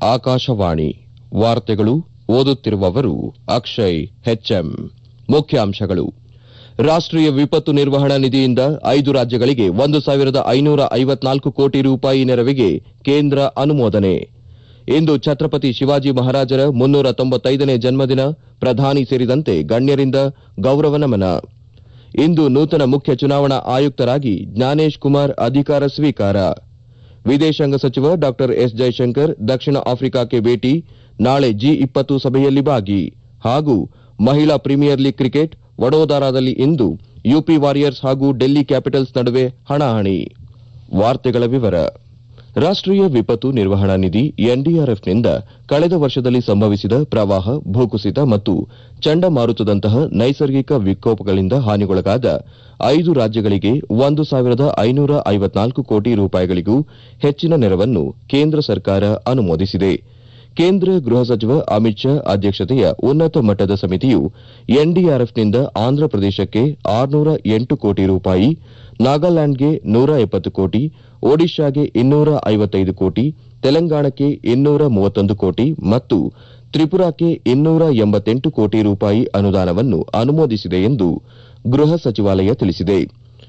ಆಕಾಶವಾಣಿ ವಾರ್ತೆಗಳು ಓದುತ್ತಿರುವವರು ಅಕ್ಷಯ್ ಹೆಚ್ಎಂ ಮುಖ್ಯಾಂಶಗಳು ರಾಷ್ಟೀಯ ವಿಪತ್ತು ನಿರ್ವಹಣಾ ನಿಧಿಯಿಂದ ಐದು ರಾಜ್ಯಗಳಿಗೆ ಒಂದು ಸಾವಿರದ ಐನೂರ ಐವತ್ನಾಲ್ಕು ಕೋಟಿ ರೂಪಾಯಿ ನೆರವಿಗೆ ಕೇಂದ್ರ ಅನುಮೋದನೆ ಇಂದು ಛತ್ರಪತಿ ಶಿವಾಜಿ ಮಹಾರಾಜರ ಮುನ್ನೂರ ತೊಂಬತ್ತೈದನೇ ಜನ್ಮದಿನ ಪ್ರಧಾನಿ ಸೇರಿದಂತೆ ಗಣ್ಯರಿಂದ ಗೌರವ ನಮನ ಇಂದು ನೂತನ ಮುಖ್ಯ ಚುನಾವಣಾ ಆಯುಕ್ತರಾಗಿ ಜ್ಞಾನೇಶ್ ಕುಮಾರ್ ಅಧಿಕಾರ ಸ್ವೀಕಾರ ವಿದೇಶಾಂಗ ಸಚಿವ ಡಾ ಎಸ್ ಜೈಶಂಕರ್ ದಕ್ಷಿಣ ಆಫ್ರಿಕಾಕ್ಕೆ ಭೇಟಿ ನಾಳೆ ಜಿ ಇಪ್ಪತ್ತು ಸಭೆಯಲ್ಲಿ ಭಾಗಿ ಹಾಗೂ ಮಹಿಳಾ ಪ್ರೀಮಿಯರ್ ಲೀಗ್ ಕ್ರಿಕೆಟ್ ವಡೋದರಾದಲ್ಲಿ ಇಂದು ಯುಪಿ ವಾರಿಯರ್ಸ್ ಹಾಗೂ ಡೆಲ್ಲಿ ಕ್ಯಾಪಿಟಲ್ಸ್ ನಡುವೆ ಹಣಾಹಣಿ ವಾರ್ತೆಗಳ ವಿವರ ರಾಷ್ಟೀಯ ವಿಪತ್ತು ನಿರ್ವಹಣಾ ನಿಧಿ ಎನ್ಡಿಆರ್ಎಫ್ನಿಂದ ಕಳೆದ ವರ್ಷದಲ್ಲಿ ಸಂಭವಿಸಿದ ಪ್ರವಾಹ ಭೂಕುಸಿತ ಮತ್ತು ಚಂಡಮಾರುತದಂತಹ ನೈಸರ್ಗಿಕ ವಿಕೋಪಗಳಿಂದ ಹಾನಿಗೊಳಗಾದ ಐದು ರಾಜ್ಯಗಳಿಗೆ ಒಂದು ಸಾವಿರದ ಐನೂರ ಐವತ್ನಾಲ್ಕು ಕೋಟಿ ರೂಪಾಯಿಗಳಿಗೂ ಹೆಚ್ಚಿನ ನೆರವನ್ನು ಕೇಂದ್ರ ಸರ್ಕಾರ ಅನುಮೋದಿಸಿದೆ ಕೇಂದ್ರ ಗೃಹ ಸಚಿವ ಅಮಿತ್ ಶಾ ಅಧ್ಯಕ್ಷತೆಯ ಉನ್ನತ ಮಟ್ಟದ ಸಮಿತಿಯು ಎನ್ಡಿಆರ್ಎಫ್ನಿಂದ ಆಂಧ್ರಪ್ರದೇಶಕ್ಕೆ ಆರುನೂರ ಎಂಟು ಕೋಟಿ ರೂಪಾಯಿ ನಾಗಾಲ್ಯಾಂಡ್ಗೆ ನೂರ ಎಪ್ಪತ್ತು ಕೋಟಿ ಒಡಿಶಾಗೆ ಇನ್ನೂರ ಐವತ್ತೈದು ಕೋಟಿ ತೆಲಂಗಾಣಕ್ಕೆ ಇನ್ನೂರ ಮೂವತ್ತೊಂದು ಕೋಟಿ ಮತ್ತು ತ್ರಿಪುರಾಕ್ಕೆ ಇನ್ನೂರ ಎಂಬತ್ತೆಂಟು ಕೋಟಿ ರೂಪಾಯಿ ಅನುದಾನವನ್ನು ಅನುಮೋದಿಸಿದೆ ಎಂದು ಗೃಹ ಸಚಿವಾಲಯ ತಿಳಿಸಿದೆ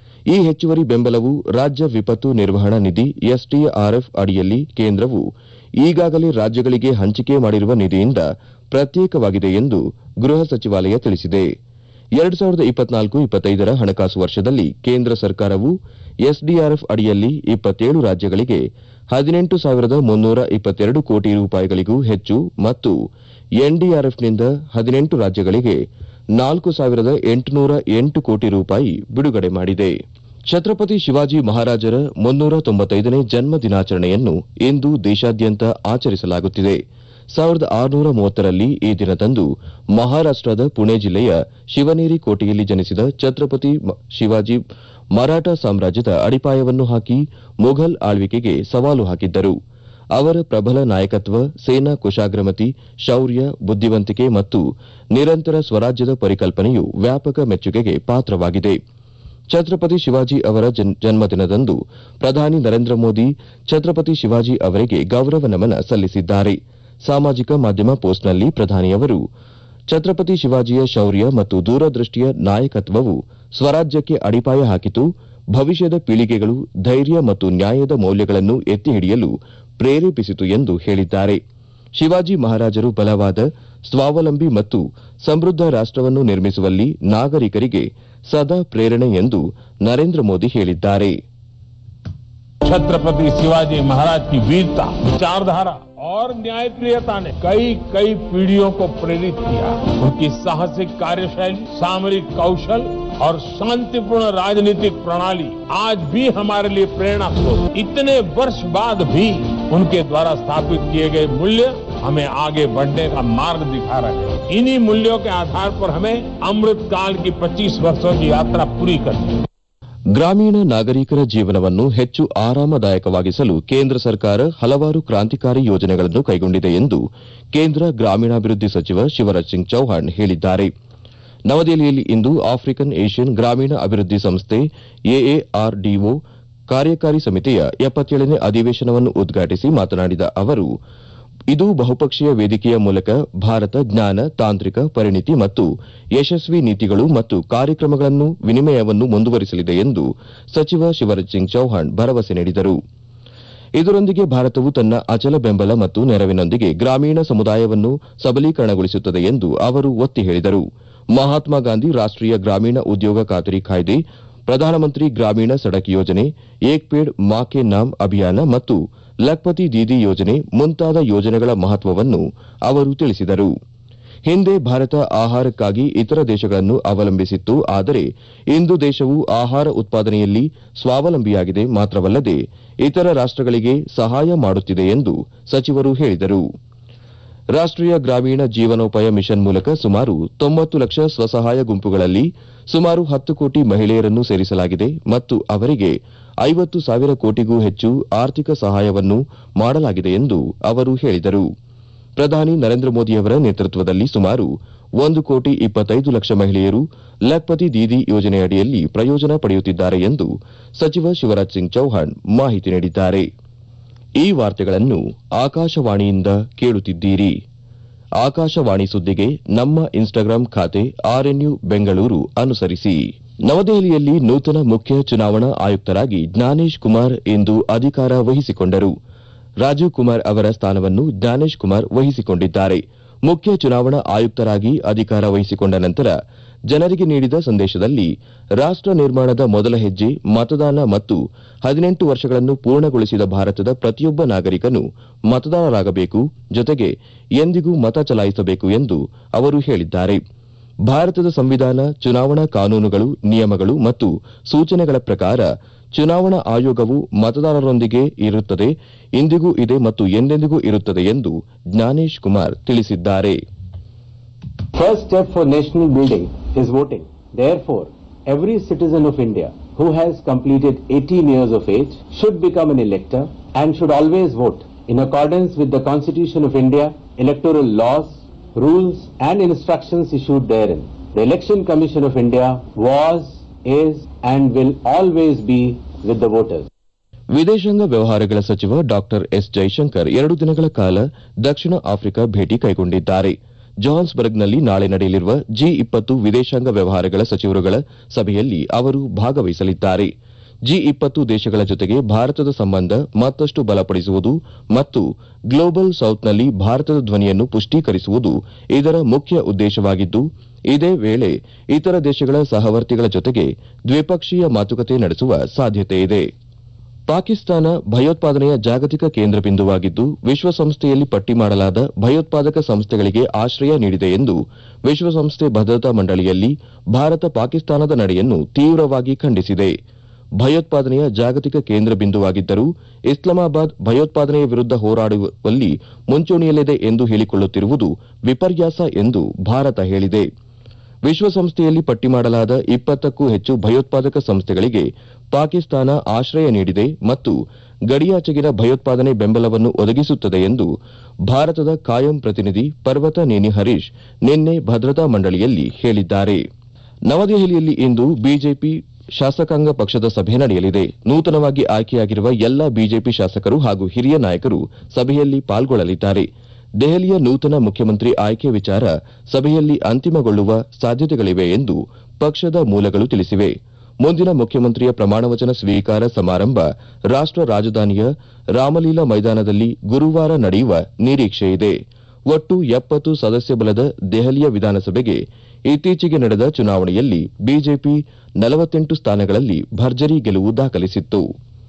ಈ ಹೆಚ್ಚುವರಿ ಬೆಂಬಲವು ರಾಜ್ಯ ವಿಪತ್ತು ನಿರ್ವಹಣಾ ನಿಧಿ ಎಸ್ಡಿಆರ್ಎಫ್ ಅಡಿಯಲ್ಲಿ ಕೇಂದ್ರವು ಈಗಾಗಲೇ ರಾಜ್ಯಗಳಿಗೆ ಹಂಚಿಕೆ ಮಾಡಿರುವ ನಿಧಿಯಿಂದ ಪ್ರತ್ಯೇಕವಾಗಿದೆ ಎಂದು ಗೃಹ ಸಚಿವಾಲಯ ತಿಳಿಸಿದೆ ಎರಡು ಸಾವಿರದ ಇಪ್ಪತ್ನಾಲ್ಕು ಇಪ್ಪತ್ತೈದರ ಹಣಕಾಸು ವರ್ಷದಲ್ಲಿ ಕೇಂದ್ರ ಸರ್ಕಾರವು ಎಸ್ಡಿಆರ್ಎಫ್ ಅಡಿಯಲ್ಲಿ ಇಪ್ಪತ್ತೇಳು ರಾಜ್ಯಗಳಿಗೆ ಹದಿನೆಂಟು ಸಾವಿರದ ಮುನ್ನೂರ ಇಪ್ಪತ್ತೆರಡು ಕೋಟಿ ರೂಪಾಯಿಗಳಿಗೂ ಹೆಚ್ಚು ಮತ್ತು ಎನ್ಡಿಆರ್ಎಫ್ನಿಂದ ಹದಿನೆಂಟು ರಾಜ್ಯಗಳಿಗೆ ನಾಲ್ಕು ಸಾವಿರದ ಎಂಟುನೂರ ಎಂಟು ಕೋಟಿ ರೂಪಾಯಿ ಬಿಡುಗಡೆ ಮಾಡಿದೆ ಛತ್ರಪತಿ ಶಿವಾಜಿ ಮಹಾರಾಜರ ಮುನ್ನೂರ ತೊಂಬತ್ತೈದನೇ ಜನ್ಮ ದಿನಾಚರಣೆಯನ್ನು ಇಂದು ದೇಶಾದ್ಯಂತ ಆಚರಿಸಲಾಗುತ್ತಿದೆ ಸಾವಿರದ ಆರುನೂರ ಮೂವತ್ತರಲ್ಲಿ ಈ ದಿನದಂದು ಮಹಾರಾಷ್ಟದ ಪುಣೆ ಜಿಲ್ಲೆಯ ಶಿವನೇರಿ ಕೋಟೆಯಲ್ಲಿ ಜನಿಸಿದ ಛತ್ರಪತಿ ಶಿವಾಜಿ ಮರಾಠ ಸಾಮ್ರಾಜ್ಯದ ಅಡಿಪಾಯವನ್ನು ಹಾಕಿ ಮೊಘಲ್ ಆಳ್ವಿಕೆಗೆ ಸವಾಲು ಹಾಕಿದ್ದರು ಅವರ ಪ್ರಬಲ ನಾಯಕತ್ವ ಸೇನಾ ಕುಶಾಗ್ರಮತಿ ಶೌರ್ಯ ಬುದ್ದಿವಂತಿಕೆ ಮತ್ತು ನಿರಂತರ ಸ್ವರಾಜ್ಯದ ಪರಿಕಲ್ಪನೆಯು ವ್ಯಾಪಕ ಮೆಚ್ಚುಗೆಗೆ ಪಾತ್ರವಾಗಿದೆ ಛತ್ರಪತಿ ಶಿವಾಜಿ ಅವರ ಜನ್ಮದಿನದಂದು ಪ್ರಧಾನಿ ನರೇಂದ್ರ ಮೋದಿ ಛತ್ರಪತಿ ಶಿವಾಜಿ ಅವರಿಗೆ ಗೌರವ ನಮನ ಸಲ್ಲಿಸಿದ್ದಾರೆ ಸಾಮಾಜಿಕ ಮಾಧ್ಯಮ ಪೋಸ್ಟ್ನಲ್ಲಿ ಪ್ರಧಾನಿಯವರು ಛತ್ರಪತಿ ಶಿವಾಜಿಯ ಶೌರ್ಯ ಮತ್ತು ದೂರದೃಷ್ಟಿಯ ನಾಯಕತ್ವವು ಸ್ವರಾಜ್ಯಕ್ಕೆ ಅಡಿಪಾಯ ಹಾಕಿತು ಭವಿಷ್ಯದ ಪೀಳಿಗೆಗಳು ಧೈರ್ಯ ಮತ್ತು ನ್ಯಾಯದ ಮೌಲ್ಯಗಳನ್ನು ಎತ್ತಿ ಹಿಡಿಯಲು ಪ್ರೇರೇಪಿಸಿತು ಎಂದು ಹೇಳಿದ್ದಾರೆ ಶಿವಾಜಿ ಮಹಾರಾಜರು ಬಲವಾದ ಸ್ವಾವಲಂಬಿ ಮತ್ತು ಸಮೃದ್ಧ ರಾಷ್ಟವನ್ನು ನಿರ್ಮಿಸುವಲ್ಲಿ ನಾಗರಿಕರಿಗೆ ಸದಾ ಪ್ರೇರಣೆ ಎಂದು ನರೇಂದ್ರ ಮೋದಿ ಹೇಳಿದ್ದಾರೆ छत्रपति शिवाजी महाराज की वीरता विचारधारा और न्यायप्रियता ने कई कई पीढ़ियों को प्रेरित किया उनकी साहसिक कार्यशैली सामरिक कौशल और शांतिपूर्ण राजनीतिक प्रणाली आज भी हमारे लिए प्रेरणा स्रोत इतने वर्ष बाद भी उनके द्वारा स्थापित किए गए मूल्य हमें आगे बढ़ने का मार्ग दिखा रहे हैं इन्हीं मूल्यों के आधार पर हमें अमृत काल की 25 वर्षों की यात्रा पूरी करनी है ಗ್ರಾಮೀಣ ನಾಗರಿಕರ ಜೀವನವನ್ನು ಹೆಚ್ಚು ಆರಾಮದಾಯಕವಾಗಿಸಲು ಕೇಂದ್ರ ಸರ್ಕಾರ ಹಲವಾರು ಕ್ರಾಂತಿಕಾರಿ ಯೋಜನೆಗಳನ್ನು ಕೈಗೊಂಡಿದೆ ಎಂದು ಕೇಂದ್ರ ಗ್ರಾಮೀಣಾಭಿವೃದ್ಧಿ ಸಚಿವ ಶಿವರಾಜ್ ಸಿಂಗ್ ಚೌಹಾಣ್ ಹೇಳಿದ್ದಾರೆ ನವದೆಹಲಿಯಲ್ಲಿ ಇಂದು ಆಫ್ರಿಕನ್ ಏಷ್ಯನ್ ಗ್ರಾಮೀಣ ಅಭಿವೃದ್ಧಿ ಸಂಸ್ಥೆ ಎಎಆರ್ಡಿಒ ಕಾರ್ಯಕಾರಿ ಸಮಿತಿಯ ಎಪ್ಪತ್ತೇಳನೇ ಅಧಿವೇಶನವನ್ನು ಉದ್ಘಾಟಿಸಿ ಮಾತನಾಡಿದ ಅವರು ಇದು ಬಹುಪಕ್ಷೀಯ ವೇದಿಕೆಯ ಮೂಲಕ ಭಾರತ ಜ್ಞಾನ ತಾಂತ್ರಿಕ ಪರಿಣಿತಿ ಮತ್ತು ಯಶಸ್ವಿ ನೀತಿಗಳು ಮತ್ತು ಕಾರ್ಯಕ್ರಮಗಳನ್ನು ವಿನಿಮಯವನ್ನು ಮುಂದುವರಿಸಲಿದೆ ಎಂದು ಸಚಿವ ಶಿವರಾಜ್ ಸಿಂಗ್ ಚೌಹಾಣ್ ಭರವಸೆ ನೀಡಿದರು ಇದರೊಂದಿಗೆ ಭಾರತವು ತನ್ನ ಅಚಲ ಬೆಂಬಲ ಮತ್ತು ನೆರವಿನೊಂದಿಗೆ ಗ್ರಾಮೀಣ ಸಮುದಾಯವನ್ನು ಸಬಲೀಕರಣಗೊಳಿಸುತ್ತದೆ ಎಂದು ಅವರು ಒತ್ತಿ ಹೇಳಿದರು ಮಹಾತ್ಮ ಗಾಂಧಿ ರಾಷ್ಟೀಯ ಗ್ರಾಮೀಣ ಉದ್ಯೋಗ ಖಾತರಿ ಕಾಯ್ದೆ ಪ್ರಧಾನಮಂತ್ರಿ ಗ್ರಾಮೀಣ ಸಡಕ್ ಯೋಜನೆ ಏಕ್ ಪೇಡ್ ಮಾ ಕೆ ನಾಮ್ ಅಭಿಯಾನ ಮತ್ತು ಲಖ್ಪತಿ ದೀದಿ ಯೋಜನೆ ಮುಂತಾದ ಯೋಜನೆಗಳ ಮಹತ್ವವನ್ನು ಅವರು ತಿಳಿಸಿದರು ಹಿಂದೆ ಭಾರತ ಆಹಾರಕ್ಕಾಗಿ ಇತರ ದೇಶಗಳನ್ನು ಅವಲಂಬಿಸಿತ್ತು ಆದರೆ ಇಂದು ದೇಶವು ಆಹಾರ ಉತ್ಪಾದನೆಯಲ್ಲಿ ಸ್ವಾವಲಂಬಿಯಾಗಿದೆ ಮಾತ್ರವಲ್ಲದೆ ಇತರ ರಾಷ್ಟಗಳಿಗೆ ಸಹಾಯ ಮಾಡುತ್ತಿದೆ ಎಂದು ಸಚಿವರು ಹೇಳಿದರು ರಾಷ್ಟೀಯ ಗ್ರಾಮೀಣ ಜೀವನೋಪಾಯ ಮಿಷನ್ ಮೂಲಕ ಸುಮಾರು ತೊಂಬತ್ತು ಲಕ್ಷ ಸ್ವಸಹಾಯ ಗುಂಪುಗಳಲ್ಲಿ ಸುಮಾರು ಹತ್ತು ಕೋಟಿ ಮಹಿಳೆಯರನ್ನು ಸೇರಿಸಲಾಗಿದೆ ಮತ್ತು ಅವರಿಗೆ ಐವತ್ತು ಸಾವಿರ ಕೋಟಿಗೂ ಹೆಚ್ಚು ಆರ್ಥಿಕ ಸಹಾಯವನ್ನು ಮಾಡಲಾಗಿದೆ ಎಂದು ಅವರು ಹೇಳಿದರು ಪ್ರಧಾನಿ ನರೇಂದ್ರ ಮೋದಿಯವರ ನೇತೃತ್ವದಲ್ಲಿ ಸುಮಾರು ಒಂದು ಕೋಟಿ ಇಪ್ಪತ್ತೈದು ಲಕ್ಷ ಮಹಿಳೆಯರು ಲಖ್ಪತಿ ದೀದಿ ಯೋಜನೆಯಡಿಯಲ್ಲಿ ಪ್ರಯೋಜನ ಪಡೆಯುತ್ತಿದ್ದಾರೆ ಎಂದು ಸಚಿವ ಶಿವರಾಜ್ ಸಿಂಗ್ ಚೌಹಾಣ್ ಮಾಹಿತಿ ನೀಡಿದ್ದಾರೆ ಈ ವಾರ್ತೆಗಳನ್ನು ಆಕಾಶವಾಣಿಯಿಂದ ಕೇಳುತ್ತಿದ್ದೀರಿ ಆಕಾಶವಾಣಿ ಸುದ್ದಿಗೆ ನಮ್ಮ ಇನ್ಸ್ಟಾಗ್ರಾಂ ಖಾತೆ ಆರ್ಎನ್ಯು ಬೆಂಗಳೂರು ಅನುಸರಿಸಿ ನವದೆಹಲಿಯಲ್ಲಿ ನೂತನ ಮುಖ್ಯ ಚುನಾವಣಾ ಆಯುಕ್ತರಾಗಿ ಜ್ಞಾನೇಶ್ ಕುಮಾರ್ ಇಂದು ಅಧಿಕಾರ ವಹಿಸಿಕೊಂಡರು ರಾಜೀವ್ ಕುಮಾರ್ ಅವರ ಸ್ಥಾನವನ್ನು ಜ್ಞಾನೇಶ್ ಕುಮಾರ್ ವಹಿಸಿಕೊಂಡಿದ್ದಾರೆ ಮುಖ್ಯ ಚುನಾವಣಾ ಆಯುಕ್ತರಾಗಿ ಅಧಿಕಾರ ವಹಿಸಿಕೊಂಡ ನಂತರ ಜನರಿಗೆ ನೀಡಿದ ಸಂದೇಶದಲ್ಲಿ ರಾಷ್ಟ ನಿರ್ಮಾಣದ ಮೊದಲ ಹೆಜ್ಜೆ ಮತದಾನ ಮತ್ತು ಹದಿನೆಂಟು ವರ್ಷಗಳನ್ನು ಪೂರ್ಣಗೊಳಿಸಿದ ಭಾರತದ ಪ್ರತಿಯೊಬ್ಬ ನಾಗರಿಕನು ಮತದಾರರಾಗಬೇಕು ಜೊತೆಗೆ ಎಂದಿಗೂ ಮತ ಚಲಾಯಿಸಬೇಕು ಎಂದು ಅವರು ಹೇಳಿದ್ದಾರೆ ಭಾರತದ ಸಂವಿಧಾನ ಚುನಾವಣಾ ಕಾನೂನುಗಳು ನಿಯಮಗಳು ಮತ್ತು ಸೂಚನೆಗಳ ಪ್ರಕಾರ ಚುನಾವಣಾ ಆಯೋಗವು ಮತದಾರರೊಂದಿಗೆ ಇರುತ್ತದೆ ಇಂದಿಗೂ ಇದೆ ಮತ್ತು ಎಂದೆಂದಿಗೂ ಇರುತ್ತದೆ ಎಂದು ಜ್ಞಾನೇಶ್ ಕುಮಾರ್ ತಿಳಿಸಿದ್ದಾರೆ First step for national building is voting. Therefore, every citizen of India who has completed 18 years of age should become an elector and should always vote in accordance with the Constitution of India, electoral laws, rules and instructions issued therein. The Election Commission of India was, is and will always be with the voters. ವಿದೇಶಾಂಗ ವ್ಯವಹಾರಗಳ ಸಚಿವ ಡಾ S Jaishankar ಎರಡು ದಿನಗಳ ಕಾಲ ದಕ್ಷಿಣ Africa ಭೇಟಿ ಕೈಗೊಂಡಿದ್ದಾರೆ ಜೋಹಾನ್ಸ್ಬರ್ಗ್ನಲ್ಲಿ ನಾಳೆ ನಡೆಯಲಿರುವ ಜಿ ಇಪ್ಪತ್ತು ವಿದೇಶಾಂಗ ವ್ಯವಹಾರಗಳ ಸಚಿವರುಗಳ ಸಭೆಯಲ್ಲಿ ಅವರು ಭಾಗವಹಿಸಲಿದ್ದಾರೆ ಜಿ ಇಪ್ಪತ್ತು ದೇಶಗಳ ಜೊತೆಗೆ ಭಾರತದ ಸಂಬಂಧ ಮತ್ತಷ್ಟು ಬಲಪಡಿಸುವುದು ಮತ್ತು ಗ್ಲೋಬಲ್ ಸೌತ್ನಲ್ಲಿ ಭಾರತದ ಧ್ವನಿಯನ್ನು ಪುಷ್ಟೀಕರಿಸುವುದು ಇದರ ಮುಖ್ಯ ಉದ್ದೇಶವಾಗಿದ್ದು ಇದೇ ವೇಳೆ ಇತರ ದೇಶಗಳ ಸಹವರ್ತಿಗಳ ಜೊತೆಗೆ ದ್ವಿಪಕ್ಷೀಯ ಮಾತುಕತೆ ನಡೆಸುವ ಸಾಧ್ಯತೆಯಿದೆ ಪಾಕಿಸ್ತಾನ ಭಯೋತ್ಪಾದನೆಯ ಜಾಗತಿಕ ಕೇಂದ್ರ ಬಿಂದುವಾಗಿದ್ದು ವಿಶ್ವಸಂಸ್ಥೆಯಲ್ಲಿ ಪಟ್ಟಿ ಮಾಡಲಾದ ಭಯೋತ್ಪಾದಕ ಸಂಸ್ಥೆಗಳಿಗೆ ಆಶ್ರಯ ನೀಡಿದೆ ಎಂದು ವಿಶ್ವಸಂಸ್ಥೆ ಭದ್ರತಾ ಮಂಡಳಿಯಲ್ಲಿ ಭಾರತ ಪಾಕಿಸ್ತಾನದ ನಡೆಯನ್ನು ತೀವ್ರವಾಗಿ ಖಂಡಿಸಿದೆ ಭಯೋತ್ಪಾದನೆಯ ಜಾಗತಿಕ ಕೇಂದ್ರ ಬಿಂದುವಾಗಿದ್ದರೂ ಇಸ್ಲಾಮಾಬಾದ್ ಭಯೋತ್ಪಾದನೆಯ ವಿರುದ್ಧ ಹೋರಾಡುವಲ್ಲಿ ಮುಂಚೂಣಿಯಲ್ಲಿದೆ ಎಂದು ಹೇಳಿಕೊಳ್ಳುತ್ತಿರುವುದು ವಿಪರ್ಯಾಸ ಎಂದು ಭಾರತ ಹೇಳಿದೆ ವಿಶ್ವಸಂಸ್ಥೆಯಲ್ಲಿ ಪಟ್ಟಿ ಮಾಡಲಾದ ಇಪ್ಪತ್ತಕ್ಕೂ ಹೆಚ್ಚು ಭಯೋತ್ಪಾದಕ ಸಂಸ್ಥೆಗಳಿಗೆ ಪಾಕಿಸ್ತಾನ ಆಶ್ರಯ ನೀಡಿದೆ ಮತ್ತು ಗಡಿಯಾಚೆಗಿನ ಭಯೋತ್ಪಾದನೆ ಬೆಂಬಲವನ್ನು ಒದಗಿಸುತ್ತದೆ ಎಂದು ಭಾರತದ ಕಾಯಂ ಪ್ರತಿನಿಧಿ ಪರ್ವತ ನೇನಿ ಹರೀಶ್ ನಿನ್ನೆ ಭದ್ರತಾ ಮಂಡಳಿಯಲ್ಲಿ ಹೇಳಿದ್ದಾರೆ ನವದೆಹಲಿಯಲ್ಲಿ ಇಂದು ಬಿಜೆಪಿ ಶಾಸಕಾಂಗ ಪಕ್ಷದ ಸಭೆ ನಡೆಯಲಿದೆ ನೂತನವಾಗಿ ಆಯ್ಕೆಯಾಗಿರುವ ಎಲ್ಲ ಬಿಜೆಪಿ ಶಾಸಕರು ಹಾಗೂ ಹಿರಿಯ ನಾಯಕರು ಸಭೆಯಲ್ಲಿ ಪಾಲ್ಗೊಳ್ಳಲಿದ್ದಾರೆ ದೆಹಲಿಯ ನೂತನ ಮುಖ್ಯಮಂತ್ರಿ ಆಯ್ಕೆ ವಿಚಾರ ಸಭೆಯಲ್ಲಿ ಅಂತಿಮಗೊಳ್ಳುವ ಸಾಧ್ಯತೆಗಳಿವೆ ಎಂದು ಪಕ್ಷದ ಮೂಲಗಳು ತಿಳಿಸಿವೆ ಮುಂದಿನ ಮುಖ್ಯಮಂತ್ರಿಯ ಪ್ರಮಾಣವಚನ ಸ್ವೀಕಾರ ಸಮಾರಂಭ ರಾಷ್ಟ ರಾಜಧಾನಿಯ ರಾಮಲೀಲಾ ಮೈದಾನದಲ್ಲಿ ಗುರುವಾರ ನಡೆಯುವ ನಿರೀಕ್ಷೆಯಿದೆ ಒಟ್ಟು ಎಪ್ಪತ್ತು ಸದಸ್ಯ ಬಲದ ದೆಹಲಿಯ ವಿಧಾನಸಭೆಗೆ ಇತ್ತೀಚೆಗೆ ನಡೆದ ಚುನಾವಣೆಯಲ್ಲಿ ಬಿಜೆಪಿ ನಲವತ್ತೆಂಟು ಸ್ಥಾನಗಳಲ್ಲಿ ಭರ್ಜರಿ ಗೆಲುವು ದಾಖಲಿಸಿತ್ತು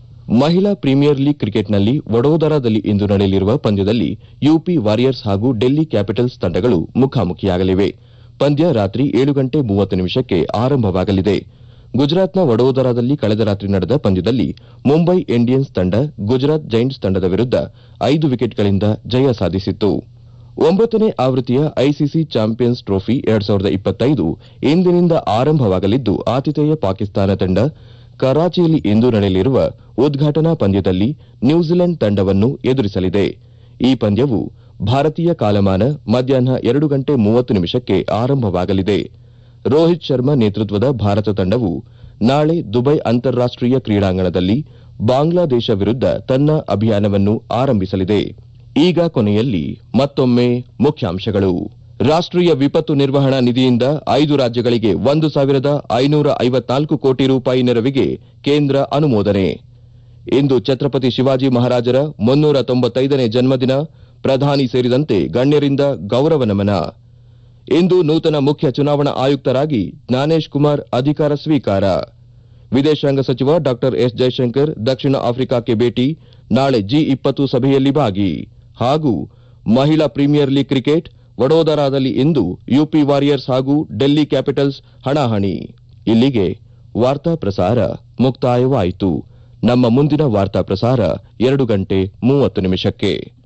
ಮಹಿಳಾ ಪ್ರೀಮಿಯರ್ ಲೀಗ್ ಕ್ರಿಕೆಟ್ನಲ್ಲಿ ವಡೋದರಾದಲ್ಲಿ ಇಂದು ನಡೆಯಲಿರುವ ಪಂದ್ಯದಲ್ಲಿ ಯುಪಿ ವಾರಿಯರ್ಸ್ ಹಾಗೂ ಡೆಲ್ಲಿ ಕ್ಯಾಪಿಟಲ್ಸ್ ತಂಡಗಳು ಮುಖಾಮುಖಿಯಾಗಲಿವೆ ಪಂದ್ಯ ರಾತ್ರಿ ಏಳು ಗಂಟೆ ಮೂವತ್ತು ನಿಮಿಷಕ್ಕೆ ಆರಂಭವಾಗಲಿದೆ ಗುಜರಾತ್ನ ವಡೋದರಾದಲ್ಲಿ ಕಳೆದ ರಾತ್ರಿ ನಡೆದ ಪಂದ್ಯದಲ್ಲಿ ಮುಂಬೈ ಇಂಡಿಯನ್ಸ್ ತಂಡ ಗುಜರಾತ್ ಜೈಂಟ್ಸ್ ತಂಡದ ವಿರುದ್ಧ ಐದು ವಿಕೆಟ್ಗಳಿಂದ ಜಯ ಸಾಧಿಸಿತ್ತು ಒಂಬತ್ತನೇ ಆವೃತ್ತಿಯ ಐಸಿಸಿ ಚಾಂಪಿಯನ್ಸ್ ಟ್ರೋಫಿ ಎರಡ್ ಸಾವಿರದ ಇಪ್ಪತ್ತೈದು ಇಂದಿನಿಂದ ಆರಂಭವಾಗಲಿದ್ದು ಆತಿಥೇಯ ಪಾಕಿಸ್ತಾನ ತಂಡ ಕರಾಚಿಯಲ್ಲಿ ಇಂದು ನಡೆಯಲಿರುವ ಉದ್ಘಾಟನಾ ಪಂದ್ಯದಲ್ಲಿ ನ್ಯೂಜಿಲೆಂಡ್ ತಂಡವನ್ನು ಎದುರಿಸಲಿದೆ ಈ ಪಂದ್ಯವು ಭಾರತೀಯ ಕಾಲಮಾನ ಮಧ್ಯಾಹ್ನ ಎರಡು ಗಂಟೆ ಮೂವತ್ತು ನಿಮಿಷಕ್ಕೆ ಆರಂಭವಾಗಲಿದೆ ರೋಹಿತ್ ಶರ್ಮಾ ನೇತೃತ್ವದ ಭಾರತ ತಂಡವು ನಾಳೆ ದುಬೈ ಅಂತಾರಾಷ್ಟೀಯ ಕ್ರೀಡಾಂಗಣದಲ್ಲಿ ಬಾಂಗ್ಲಾದೇಶ ವಿರುದ್ಧ ತನ್ನ ಅಭಿಯಾನವನ್ನು ಆರಂಭಿಸಲಿದೆ ಈಗ ಕೊನೆಯಲ್ಲಿ ಮತ್ತೊಮ್ಮೆ ಮುಖ್ಯಾಂಶಗಳು ರಾಷ್ಟೀಯ ವಿಪತ್ತು ನಿರ್ವಹಣಾ ನಿಧಿಯಿಂದ ಐದು ರಾಜ್ಯಗಳಿಗೆ ಒಂದು ಸಾವಿರದ ಐನೂರ ಐವತ್ನಾಲ್ಕು ಕೋಟಿ ರೂಪಾಯಿ ನೆರವಿಗೆ ಕೇಂದ್ರ ಅನುಮೋದನೆ ಇಂದು ಛತ್ರಪತಿ ಶಿವಾಜಿ ಮಹಾರಾಜರ ಮುನ್ನೂರ ತೊಂಬತ್ತೈದನೇ ಜನ್ಮದಿನ ಪ್ರಧಾನಿ ಸೇರಿದಂತೆ ಗಣ್ಯರಿಂದ ಗೌರವ ನಮನ ಇಂದು ನೂತನ ಮುಖ್ಯ ಚುನಾವಣಾ ಆಯುಕ್ತರಾಗಿ ಜ್ಞಾನೇಶ್ ಕುಮಾರ್ ಅಧಿಕಾರ ಸ್ವೀಕಾರ ವಿದೇಶಾಂಗ ಸಚಿವ ಡಾ ಎಸ್ ಜೈಶಂಕರ್ ದಕ್ಷಿಣ ಆಫ್ರಿಕಾಕ್ಕೆ ಭೇಟಿ ನಾಳೆ ಜಿ ಇಪ್ಪತ್ತು ಸಭೆಯಲ್ಲಿ ಭಾಗಿ ಹಾಗೂ ಮಹಿಳಾ ಪ್ರೀಮಿಯರ್ ಲೀಗ್ ಕ್ರಿಕೆಟ್ ವಡೋದರಾದಲ್ಲಿ ಇಂದು ಯುಪಿ ವಾರಿಯರ್ಸ್ ಹಾಗೂ ಡೆಲ್ಲಿ ಕ್ಯಾಪಿಟಲ್ಸ್ ಹಣಾಹಣಿ ಇಲ್ಲಿಗೆ ವಾರ್ತಾ ಪ್ರಸಾರ ಮುಕ್ತಾಯವಾಯಿತು ನಮ್ಮ ಮುಂದಿನ ವಾರ್ತಾ ಪ್ರಸಾರ ಎರಡು ಗಂಟೆ ಮೂವತ್ತು ನಿಮಿಷಕ್ಕೆ